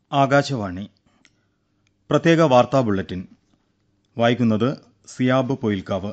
ആകാശവാണി പ്രത്യേക വാർത്താ ബുള്ളറ്റിൻ വായിക്കുന്നത് സിയാബ് പൊയിൽക്കാവ്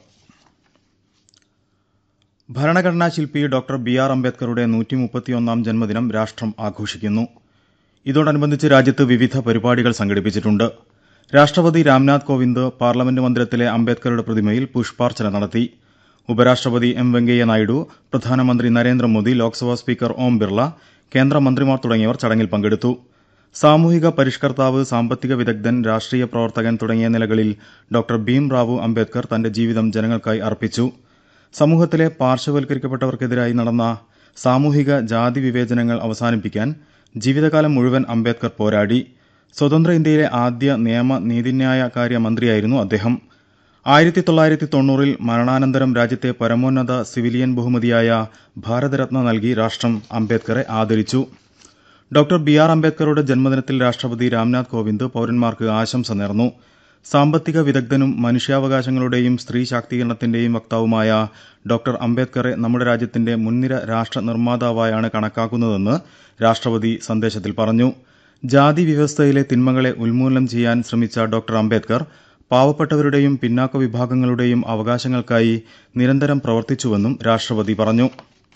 ഭരണഘടനാ ശില്പി ഡോക്ടർ ബി ആർ അംബേദ്കറുടെ നൂറ്റിമുപ്പത്തിയൊന്നാം ജന്മദിനം രാഷ്ട്രം ആഘോഷിക്കുന്നു ഇതോടനുബന്ധിച്ച് രാജ്യത്ത് വിവിധ പരിപാടികൾ സംഘടിപ്പിച്ചിട്ടുണ്ട് രാഷ്ട്രപതി രാംനാഥ് കോവിന്ദ് പാർലമെന്റ് മന്ദിരത്തിലെ അംബേദ്കറുടെ പ്രതിമയിൽ പുഷ്പാർച്ചന നടത്തി ഉപരാഷ്ട്രപതി എം വെങ്കയ്യ നായിഡു പ്രധാനമന്ത്രി നരേന്ദ്രമോദി ലോക്സഭാ സ്പീക്കർ ഓം ബിർള കേന്ദ്രമന്ത്രിമാർ തുടങ്ങിയവർ ചടങ്ങിൽ പങ്കെടുത്തു സാമൂഹിക പരിഷ്കർത്താവ് സാമ്പത്തിക വിദഗ്ധൻ രാഷ്ട്രീയ പ്രവർത്തകൻ തുടങ്ങിയ നിലകളിൽ ഡോക്ടർ ഭീം റാവു അംബേദ്കർ തന്റെ ജീവിതം ജനങ്ങൾക്കായി അർപ്പിച്ചു സമൂഹത്തിലെ പാർശ്വവൽക്കരിക്കപ്പെട്ടവർക്കെതിരായി നടന്ന സാമൂഹിക ജാതി വിവേചനങ്ങൾ അവസാനിപ്പിക്കാൻ ജീവിതകാലം മുഴുവൻ അംബേദ്കർ പോരാടി സ്വതന്ത്ര ഇന്ത്യയിലെ ആദ്യ നിയമ നീതിന്യായ കാര്യ മന്ത്രിയായിരുന്നു അദ്ദേഹം ആയിരത്തി തൊള്ളായിരത്തി തൊണ്ണൂറിൽ മരണാനന്തരം രാജ്യത്തെ പരമോന്നത സിവിലിയൻ ബഹുമതിയായ ഭാരതരത്ന നൽകി രാഷ്ട്രം അംബേദ്കറെ ആദരിച്ചു ഡോക്ടർ ബി ആർ അംബേദ്കറുടെ ജന്മദിനത്തിൽ രാഷ്ട്രപതി രാംനാഥ് കോവിന്ദ് പൌരന്മാർക്ക് ആശംസ നേർന്നു സാമ്പത്തിക വിദഗ്ധനും മനുഷ്യാവകാശങ്ങളുടെയും സ്ത്രീ ശാക്തീകരണത്തിന്റെയും വക്താവുമായ ഡോക്ടർ അംബേദ്കറെ നമ്മുടെ രാജ്യത്തിന്റെ മുൻനിര രാഷ്ട്ര നിർമ്മാതാവായാണ് കണക്കാക്കുന്നതെന്ന് രാഷ്ട്രപതി സന്ദേശത്തിൽ പറഞ്ഞു ജാതി വ്യവസ്ഥയിലെ തിന്മകളെ ഉന്മൂലനം ചെയ്യാൻ ശ്രമിച്ച ഡോക്ടർ അംബേദ്കർ പാവപ്പെട്ടവരുടെയും പിന്നാക്ക വിഭാഗങ്ങളുടെയും അവകാശങ്ങൾക്കായി നിരന്തരം പ്രവർത്തിച്ചുവെന്നും രാഷ്ട്രപതി പറഞ്ഞു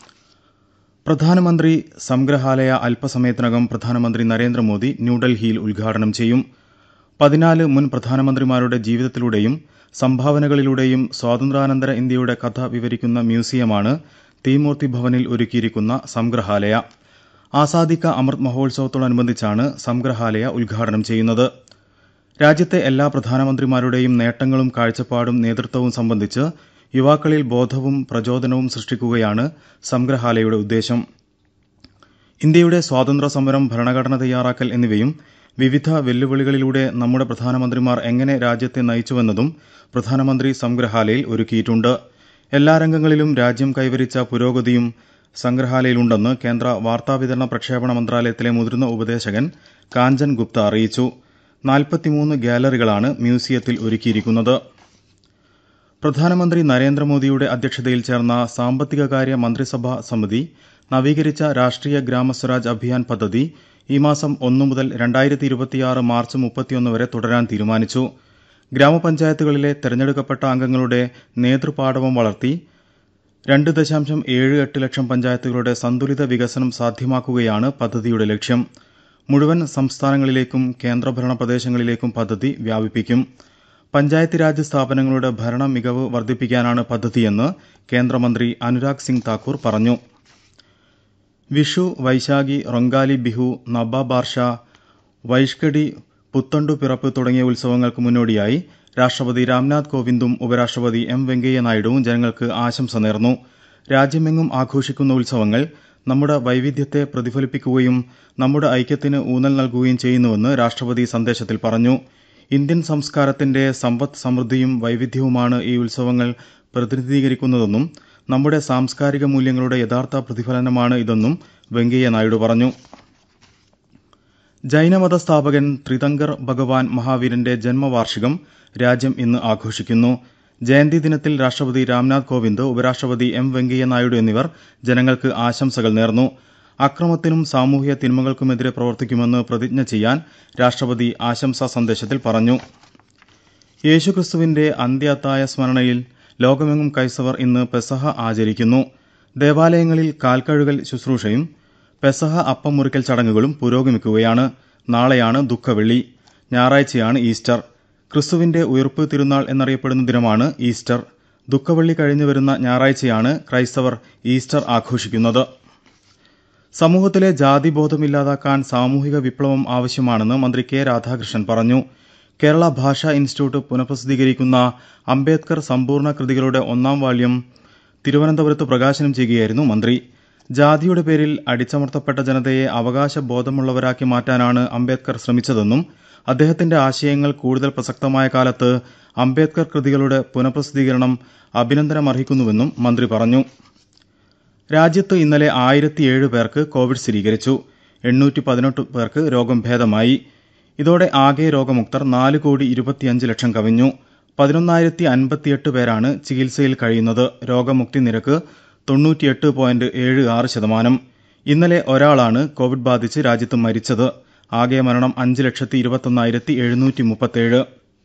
പ്രധാനമന്ത്രി സംഗ്രഹാലയ അല്പസമയത്തിനകം പ്രധാനമന്ത്രി നരേന്ദ്രമോദി ന്യൂഡൽഹിയിൽ ഉദ്ഘാടനം ചെയ്യും പതിനാല് മുൻ പ്രധാനമന്ത്രിമാരുടെ ജീവിതത്തിലൂടെയും സംഭാവനകളിലൂടെയും സ്വാതന്ത്ര്യാനന്തര ഇന്ത്യയുടെ കഥ വിവരിക്കുന്ന മ്യൂസിയമാണ് തീമൂർത്തി ഭവനിൽ ഒരുക്കിയിരിക്കുന്ന സംഗ്രഹാലയ ആസാദിക്ക അമൃത് മഹോത്സവത്തോടനുബന്ധിച്ചാണ് സംഗ്രഹാലയ ഉദ്ഘാടനം ചെയ്യുന്നത് രാജ്യത്തെ എല്ലാ പ്രധാനമന്ത്രിമാരുടെയും നേട്ടങ്ങളും കാഴ്ചപ്പാടും നേതൃത്വവും സംബന്ധിച്ച് യുവാക്കളിൽ ബോധവും പ്രചോദനവും സൃഷ്ടിക്കുകയാണ് സംഗ്രഹാലയയുടെ ഉദ്ദേശം ഇന്ത്യയുടെ സ്വാതന്ത്ര്യ സമരം ഭരണഘടന തയ്യാറാക്കൽ എന്നിവയും വിവിധ വെല്ലുവിളികളിലൂടെ നമ്മുടെ പ്രധാനമന്ത്രിമാർ എങ്ങനെ രാജ്യത്തെ നയിച്ചുവെന്നതും പ്രധാനമന്ത്രി സംഗ്രഹാലയിൽ ഒരുക്കിയിട്ടുണ്ട് എല്ലാ രംഗങ്ങളിലും രാജ്യം കൈവരിച്ച പുരോഗതിയും സംഗ്രഹാലയിലുണ്ടെന്ന് കേന്ദ്ര വാർത്താവിതരണ പ്രക്ഷേപണ മന്ത്രാലയത്തിലെ മുതിർന്ന ഉപദേശകൻ കാഞ്ചൻ ഗുപ്ത അറിയിച്ചു നാൽപ്പത്തിമൂന്ന് ഗാലറികളാണ് മ്യൂസിയത്തിൽ ഒരുക്കിയിരിക്കുന്നത് പ്രധാനമന്ത്രി നരേന്ദ്രമോദിയുടെ അധ്യക്ഷതയിൽ ചേർന്ന സാമ്പത്തികകാര്യ മന്ത്രിസഭാ സമിതി നവീകരിച്ച രാഷ്ട്രീയ ഗ്രാമസ്വരാജ് അഭിയാൻ പദ്ധതി ഈ മാസം ഒന്നു മുതൽ രണ്ടായിരത്തി ഇരുപത്തിയാറ് മാർച്ച് മുപ്പത്തിയൊന്ന് വരെ തുടരാൻ തീരുമാനിച്ചു ഗ്രാമപഞ്ചായത്തുകളിലെ തെരഞ്ഞെടുക്കപ്പെട്ട അംഗങ്ങളുടെ നേതൃപാടവം വളർത്തി രണ്ട് ദശാംശം ഏഴ് എട്ട് ലക്ഷം പഞ്ചായത്തുകളുടെ സന്തുലിത വികസനം സാധ്യമാക്കുകയാണ് പദ്ധതിയുടെ ലക്ഷ്യം മുഴുവൻ സംസ്ഥാനങ്ങളിലേക്കും കേന്ദ്രഭരണ പ്രദേശങ്ങളിലേക്കും പദ്ധതി വ്യാപിപ്പിക്കും പഞ്ചായത്ത് രാജ് സ്ഥാപനങ്ങളുടെ ഭരണ മികവ് വർദ്ധിപ്പിക്കാനാണ് പദ്ധതിയെന്ന് കേന്ദ്രമന്ത്രി അനുരാഗ് സിംഗ് താക്കൂർ പറഞ്ഞു വിഷു വൈശാഖി റൊങ്കാലി ബിഹു നബാബാർഷ വൈഷ്കടി പുത്തണ്ടു പിറപ്പ് തുടങ്ങിയ ഉത്സവങ്ങൾക്ക് മുന്നോടിയായി രാഷ്ട്രപതി രാംനാഥ് കോവിന്ദും ഉപരാഷ്ട്രപതി എം വെങ്കയ്യ നായിഡുവും ജനങ്ങൾക്ക് ആശംസ നേർന്നു രാജ്യമെങ്ങും ആഘോഷിക്കുന്ന ഉത്സവങ്ങൾ നമ്മുടെ വൈവിധ്യത്തെ പ്രതിഫലിപ്പിക്കുകയും നമ്മുടെ ഐക്യത്തിന് ഊന്നൽ നൽകുകയും ചെയ്യുന്നുവെന്ന് രാഷ്ട്രപതി സന്ദേശത്തിൽ പറഞ്ഞു ഇന്ത്യൻ സംസ്കാരത്തിന്റെ സമ്പദ് സമൃദ്ധിയും വൈവിധ്യവുമാണ് ഈ ഉത്സവങ്ങൾ പ്രതിനിധീകരിക്കുന്നതെന്നും നമ്മുടെ സാംസ്കാരിക മൂല്യങ്ങളുടെ യഥാർത്ഥ പ്രതിഫലനമാണ് ഇതെന്നും വെങ്കയ്യ നായിഡു പറഞ്ഞു ജൈനമത സ്ഥാപകൻ ത്രിതങ്കർ ഭഗവാൻ മഹാവീരന്റെ ജന്മവാർഷികം രാജ്യം ഇന്ന് ആഘോഷിക്കുന്നു ജയന്തി ദിനത്തിൽ രാഷ്ട്രപതി രാംനാഥ് കോവിന്ദ് ഉപരാഷ്ട്രപതി എം വെങ്കയ്യ നായിഡു എന്നിവർ ജനങ്ങൾക്ക് ആശംസകൾ നേർന്നു അക്രമത്തിനും സാമൂഹ്യ തിന്മകൾക്കുമെതിരെ പ്രവർത്തിക്കുമെന്ന് പ്രതിജ്ഞ ചെയ്യാൻ രാഷ്ട്രപതി ആശംസാ സന്ദേശത്തിൽ പറഞ്ഞു യേശുക്രിസ്തുവിന്റെ അന്ത്യാത്തായ സ്മരണയിൽ ലോകമെങ്ങും ക്രൈസ്തവർ ഇന്ന് പെസഹ ആചരിക്കുന്നു ദേവാലയങ്ങളിൽ കാൽക്കഴുകൽ ശുശ്രൂഷയും പെസഹ അപ്പം മുറിക്കൽ ചടങ്ങുകളും പുരോഗമിക്കുകയാണ് നാളെയാണ് ദുഃഖവെള്ളി ഞായറാഴ്ചയാണ് ഈസ്റ്റർ ക്രിസ്തുവിന്റെ ഉയർപ്പ് തിരുനാൾ എന്നറിയപ്പെടുന്ന ദിനമാണ് ഈസ്റ്റർ ദുഃഖവെള്ളി കഴിഞ്ഞു വരുന്ന ഞായറാഴ്ചയാണ് ക്രൈസ്തവർ ഈസ്റ്റർ ആഘോഷിക്കുന്നത് സമൂഹത്തിലെ ജാതിബോധം ഇല്ലാതാക്കാൻ സാമൂഹിക വിപ്ലവം ആവശ്യമാണെന്ന് മന്ത്രി കെ രാധാകൃഷ്ണൻ പറഞ്ഞു കേരള ഭാഷാ ഇൻസ്റ്റിറ്റ്യൂട്ട് പുനഃപ്രസിദ്ധീകരിക്കുന്ന അംബേദ്കർ സമ്പൂർണ്ണ കൃതികളുടെ ഒന്നാം വാള്യം തിരുവനന്തപുരത്ത് പ്രകാശനം ചെയ്യുകയായിരുന്നു മന്ത്രി ജാതിയുടെ പേരിൽ അടിച്ചമർത്തപ്പെട്ട ജനതയെ അവകാശബോധമുള്ളവരാക്കി മാറ്റാനാണ് അംബേദ്കർ ശ്രമിച്ചതെന്നും അദ്ദേഹത്തിന്റെ ആശയങ്ങൾ കൂടുതൽ പ്രസക്തമായ കാലത്ത് അംബേദ്കർ കൃതികളുടെ പുനഃപ്രസിദ്ധീകരണം അഭിനന്ദനമർഹിക്കുന്നുവെന്നും മന്ത്രി പറഞ്ഞു രാജ്യത്ത് ഇന്നലെ ആയിരത്തിയേഴ് പേർക്ക് കോവിഡ് സ്ഥിരീകരിച്ചു എണ്ണൂറ്റി പതിനെട്ട് പേർക്ക് രോഗം ഭേദമായി ഇതോടെ ആകെ രോഗമുക്തർ നാല് കോടി ഇരുപത്തിയഞ്ച് ലക്ഷം കവിഞ്ഞു പതിനൊന്നായിരത്തി അൻപത്തിയെട്ട് പേരാണ് ചികിത്സയിൽ കഴിയുന്നത് രോഗമുക്തി നിരക്ക് തൊണ്ണൂറ്റിയെട്ട് പോയിന്റ് ഏഴ് ആറ് ശതമാനം ഇന്നലെ ഒരാളാണ് കോവിഡ് ബാധിച്ച് രാജ്യത്ത് മരിച്ചത് ആകെ മരണം അഞ്ച് ലക്ഷത്തി ഇരുപത്തൊന്നായിരത്തി എഴുന്നൂറ്റി മുപ്പത്തേഴ്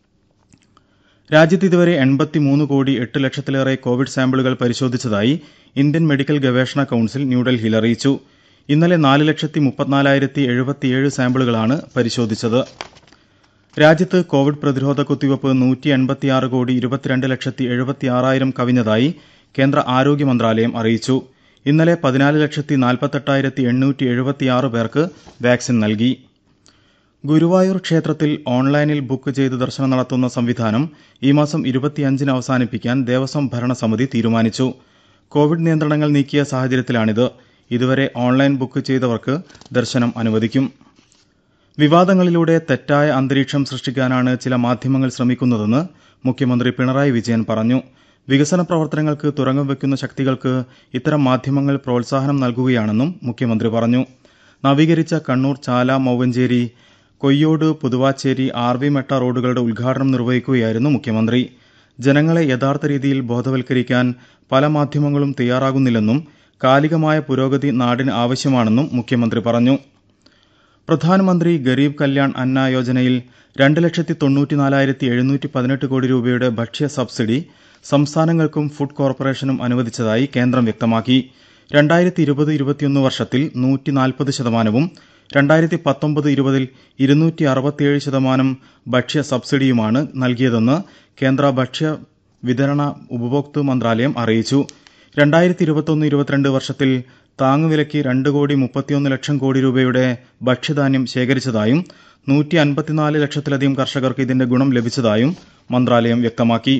രാജ്യത്ത് ഇതുവരെ എൺപത്തിമൂന്ന് കോടി എട്ട് ലക്ഷത്തിലേറെ കോവിഡ് സാമ്പിളുകൾ പരിശോധിച്ചതായി ഇന്ത്യൻ മെഡിക്കൽ ഗവേഷണ കൌൺസിൽ ന്യൂഡൽഹിയിൽ അറിയിച്ചു ഇന്നലെ നാല് ലക്ഷത്തി മുപ്പത്തിനാലായിരത്തി എഴുപത്തിയേഴ് സാമ്പിളുകളാണ് പരിശോധിച്ചത് രാജ്യത്ത് കോവിഡ് പ്രതിരോധ കുത്തിവയ്പ് നൂറ്റി എൺപത്തിയാറ് കോടി ഇരുപത്തിരണ്ട് ലക്ഷത്തി എഴുപത്തിയാറായിരം കവിഞ്ഞതായി കേന്ദ്ര ആരോഗ്യ മന്ത്രാലയം അറിയിച്ചു ഇന്നലെ പതിനാല് ലക്ഷത്തി നാൽപ്പത്തെട്ടായിരത്തി എണ്ണൂറ്റി എഴുപത്തിയാറ് പേർക്ക് വാക്സിൻ നൽകി ഗുരുവായൂർ ക്ഷേത്രത്തിൽ ഓൺലൈനിൽ ബുക്ക് ചെയ്ത് ദർശനം നടത്തുന്ന സംവിധാനം ഈ മാസം ഇരുപത്തിയഞ്ചിന് അവസാനിപ്പിക്കാൻ ദേവസ്വം ഭരണസമിതി തീരുമാനിച്ചു കോവിഡ് നിയന്ത്രണങ്ങൾ നീക്കിയ സാഹചര്യത്തിലാണിത് ഇതുവരെ ഓൺലൈൻ ബുക്ക് ചെയ്തവർക്ക് ദർശനം അനുവദിക്കും വിവാദങ്ങളിലൂടെ തെറ്റായ അന്തരീക്ഷം സൃഷ്ടിക്കാനാണ് ചില മാധ്യമങ്ങൾ ശ്രമിക്കുന്നതെന്ന് മുഖ്യമന്ത്രി പിണറായി വിജയൻ പറഞ്ഞു വികസന പ്രവർത്തനങ്ങൾക്ക് തുറങ്കം വയ്ക്കുന്ന ശക്തികൾക്ക് ഇത്തരം മാധ്യമങ്ങൾ പ്രോത്സാഹനം നൽകുകയാണെന്നും മുഖ്യമന്ത്രി പറഞ്ഞു നവീകരിച്ച കണ്ണൂർ ചാല മൌവഞ്ചേരി കൊയ്യോട് പുതുവാച്ചേരി ആർ വി മെട്ട റോഡുകളുടെ ഉദ്ഘാടനം നിർവഹിക്കുകയായിരുന്നു മുഖ്യമന്ത്രി ജനങ്ങളെ യഥാർത്ഥ രീതിയിൽ ബോധവൽക്കരിക്കാൻ പല മാധ്യമങ്ങളും തയ്യാറാകുന്നില്ലെന്നും കാലികമായ പുരോഗതി നാടിന് ആവശ്യമാണെന്നും മുഖ്യമന്ത്രി പറഞ്ഞു പ്രധാനമന്ത്രി ഗരീബ് കല്യാൺ അന്ന യോജനയിൽ രണ്ട് ലക്ഷത്തി തൊണ്ണൂറ്റിനാലായിരത്തി എഴുന്നൂറ്റി പതിനെട്ട് കോടി രൂപയുടെ ഭക്ഷ്യ സബ്സിഡി സംസ്ഥാനങ്ങൾക്കും ഫുഡ് കോർപ്പറേഷനും അനുവദിച്ചതായി കേന്ദ്രം വ്യക്തമാക്കി രണ്ടായിരത്തി ഇരുപത് ഇരുപത്തിയൊന്ന് വർഷത്തിൽ നൂറ്റി നാൽപ്പത് ശതമാനവും രണ്ടായിരത്തി പത്തൊമ്പത് ഇരുപതിൽ ഇരുന്നൂറ്റി അറുപത്തിയേഴ് ശതമാനം ഭക്ഷ്യ സബ്സിഡിയുമാണ് നൽകിയതെന്ന് കേന്ദ്ര ഭക്ഷ്യ വിതരണ ഉപഭോക്തൃ മന്ത്രാലയം അറിയിച്ചു രണ്ടായിരത്തി ഇരുപത്തൊന്ന് ഇരുപത്തിരണ്ട് വർഷത്തിൽ താങ്ങുവിലയ്ക്ക് രണ്ട് കോടി മുപ്പത്തിയൊന്ന് ലക്ഷം കോടി രൂപയുടെ ഭക്ഷ്യധാന്യം ശേഖരിച്ചതായും നൂറ്റി അൻപത്തിനാല് ലക്ഷത്തിലധികം കർഷകർക്ക് ഇതിന്റെ ഗുണം ലഭിച്ചതായും മന്ത്രാലയം വ്യക്തമാക്കി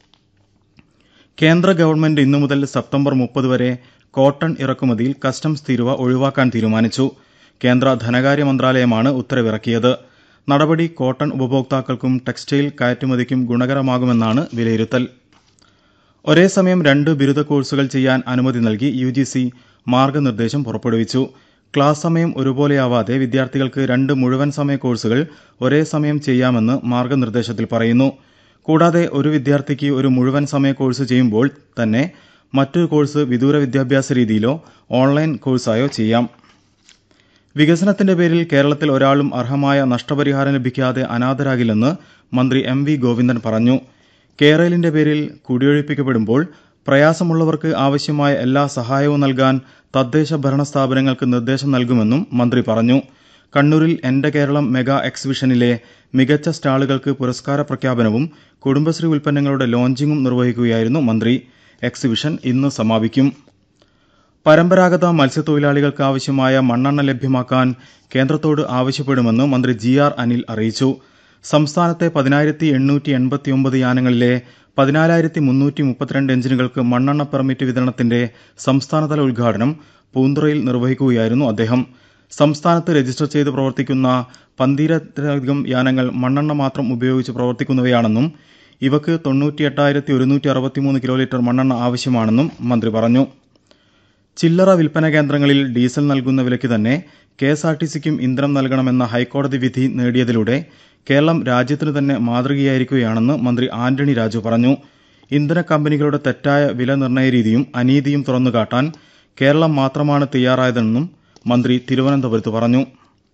കേന്ദ്ര ഗവൺമെന്റ് ഇന്നു മുതൽ സെപ്റ്റംബർ മുപ്പത് വരെ കോട്ടൺ ഇറക്കുമതിയിൽ കസ്റ്റംസ് തീരുവ ഒഴിവാക്കാൻ തീരുമാനിച്ചു കേന്ദ്ര ധനകാര്യ മന്ത്രാലയമാണ് ഉത്തരവിറക്കിയത് നടപടി കോട്ടൺ ഉപഭോക്താക്കൾക്കും ടെക്സ്റ്റൈൽ കയറ്റുമതിക്കും ഗുണകരമാകുമെന്നാണ് വിലയിരുത്തൽ ഒരേ സമയം രണ്ട് ബിരുദ കോഴ്സുകൾ ചെയ്യാൻ അനുമതി നൽകി യുജിസി മാർഗനിർദ്ദേശം പുറപ്പെടുവിച്ചു ക്ലാസ് സമയം ഒരുപോലെയാവാതെ വിദ്യാർത്ഥികൾക്ക് രണ്ട് മുഴുവൻ സമയ കോഴ്സുകൾ ഒരേ സമയം ചെയ്യാമെന്ന് മാർഗനിർദ്ദേശത്തിൽ പറയുന്നു കൂടാതെ ഒരു വിദ്യാർത്ഥിക്ക് ഒരു മുഴുവൻ സമയ കോഴ്സ് ചെയ്യുമ്പോൾ തന്നെ മറ്റൊരു കോഴ്സ് വിദൂര വിദ്യാഭ്യാസ രീതിയിലോ ഓൺലൈൻ കോഴ്സായോ ചെയ്യാം വികസനത്തിന്റെ പേരിൽ കേരളത്തിൽ ഒരാളും അർഹമായ നഷ്ടപരിഹാരം ലഭിക്കാതെ അനാഥരാകില്ലെന്ന് മന്ത്രി എം വി ഗോവിന്ദൻ പറഞ്ഞു കേരളിന്റെ പേരിൽ കുടിയൊഴിപ്പിക്കപ്പെടുമ്പോൾ പ്രയാസമുള്ളവർക്ക് ആവശ്യമായ എല്ലാ സഹായവും നൽകാൻ തദ്ദേശ ഭരണ സ്ഥാപനങ്ങൾക്ക് നിർദ്ദേശം നൽകുമെന്നും മന്ത്രി പറഞ്ഞു കണ്ണൂരിൽ എന്റെ കേരളം മെഗാ എക്സിബിഷനിലെ മികച്ച സ്റ്റാളുകൾക്ക് പുരസ്കാര പ്രഖ്യാപനവും കുടുംബശ്രീ ഉൽപ്പന്നങ്ങളുടെ ലോഞ്ചിങ്ങും നിർവഹിക്കുകയായിരുന്നു മന്ത്രി എക്സിബിഷൻ ഇന്ന് സമാപിക്കും പരമ്പരാഗത മത്സ്യത്തൊഴിലാളികൾക്ക് ആവശ്യമായ മണ്ണെണ്ണ ലഭ്യമാക്കാൻ കേന്ദ്രത്തോട് ആവശ്യപ്പെടുമെന്ന് മന്ത്രി ജി ആർ അനിൽ അറിയിച്ചു സംസ്ഥാനത്തെ പതിനായിരത്തി എണ്ണൂറ്റി എൺപത്തിയൊമ്പത് യാനങ്ങളിലെ പതിനാലായിരത്തി മുന്നൂറ്റി മുപ്പത്തിരണ്ട് എഞ്ചിനുകൾക്ക് മണ്ണെണ്ണ പെർമിറ്റ് വിതരണത്തിന്റെ സംസ്ഥാനതല ഉദ്ഘാടനം പൂന്തുറയിൽ നിർവഹിക്കുകയായിരുന്നു അദ്ദേഹം സംസ്ഥാനത്ത് രജിസ്റ്റർ ചെയ്ത് പ്രവർത്തിക്കുന്ന പന്തീരത്തിലധികം യാനങ്ങൾ മണ്ണെണ്ണ മാത്രം ഉപയോഗിച്ച് പ്രവർത്തിക്കുന്നവയാണെന്നും ഇവക്ക് തൊണ്ണൂറ്റിയെട്ടായിരത്തി ഒരുന്നൂറ്റി അറുപത്തിമൂന്ന് കിലോ ലിറ്റർ മണ്ണെണ്ണ ആവശ്യമാണെന്നും മന്ത്രി പറഞ്ഞു ചില്ലറ വിൽപ്പന കേന്ദ്രങ്ങളിൽ ഡീസൽ നൽകുന്ന വിലയ്ക്ക് തന്നെ കെ എസ് ആർ ടി സിക്കും ഇന്ധനം നൽകണമെന്ന ഹൈക്കോടതി വിധി നേടിയതിലൂടെ കേരളം രാജ്യത്തിന് തന്നെ മാതൃകയായിരിക്കുകയാണെന്ന് മന്ത്രി ആന്റണി രാജു പറഞ്ഞു ഇന്ധന കമ്പനികളുടെ തെറ്റായ വില നിർണ്ണയ രീതിയും അനീതിയും തുറന്നുകാട്ടാൻ കേരളം മാത്രമാണ് തയ്യാറായതെന്നും മന്ത്രി തിരുവനന്തപുരത്ത് പറഞ്ഞു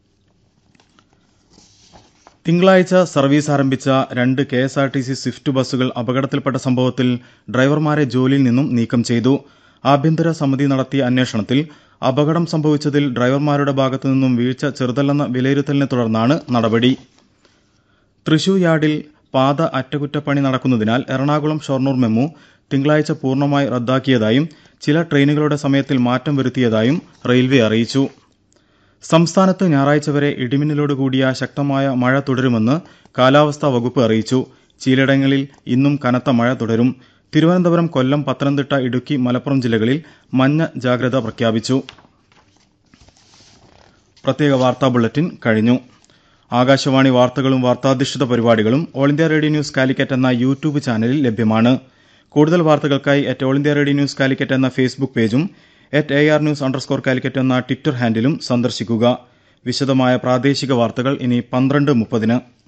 തിങ്കളാഴ്ച സർവീസ് ആരംഭിച്ച രണ്ട് K S R T C swift ബസ്സുകൾ അപകടത്തിൽപ്പെട്ട സംഭവത്തിൽ ഡ്രൈവർമാരെ ജോലിയിൽ നിന്നും നീക്കം ചെയ്തു ആഭ്യന്തര സമിതി നടത്തിയ അന്വേഷണത്തിൽ അപകടം സംഭവിച്ചതിൽ ഡ്രൈവർമാരുടെ ഭാഗത്തു നിന്നും വീഴ്ച ചെറുതല്ലെന്ന വിലയിരുത്തലിനെ തുടർന്നാണ് നടപടി തൃശൂർ യാർഡിൽ പാത അറ്റകുറ്റപ്പണി നടക്കുന്നതിനാൽ എറണാകുളം ഷൊർണൂർ മെമു തിങ്കളാഴ്ച പൂർണ്ണമായി റദ്ദാക്കിയതായും ചില ട്രെയിനുകളുടെ സമയത്തിൽ മാറ്റം വരുത്തിയതായും റെയിൽവേ അറിയിച്ചു സംസ്ഥാനത്ത് ഞായറാഴ്ച വരെ ഇടിമിന്നലോട് കൂടിയ ശക്തമായ മഴ തുടരുമെന്ന് കാലാവസ്ഥാ വകുപ്പ് അറിയിച്ചു ചിലയിടങ്ങളിൽ ഇന്നും കനത്ത മഴ തുടരും തിരുവനന്തപുരം കൊല്ലം പത്തനംതിട്ട ഇടുക്കി മലപ്പുറം ജില്ലകളിൽ മഞ്ഞ ജാഗ്രത പ്രഖ്യാപിച്ചു പ്രത്യേക വാർത്താ ബുള്ളറ്റിൻ കഴിഞ്ഞു ആകാശവാണി വാർത്തകളും വാർത്താധിഷ്ഠിത പരിപാടികളും all India radio news Calicut എന്ന യൂട്യൂബ് ചാനലിൽ ലഭ്യമാണ് കൂടുതൽ വാർത്തകൾക്കായി at all India radio news Calicut എന്ന ഫേസ്ബുക്ക് പേജും at A R news underscore Calicut എന്ന ട്വിറ്റർ ഹാൻഡിലും സന്ദർശിക്കുക വിശദമായ പ്രാദേശിക വാർത്തകൾ ഇനി പന്ത്രണ്ട് മുപ്പതിന്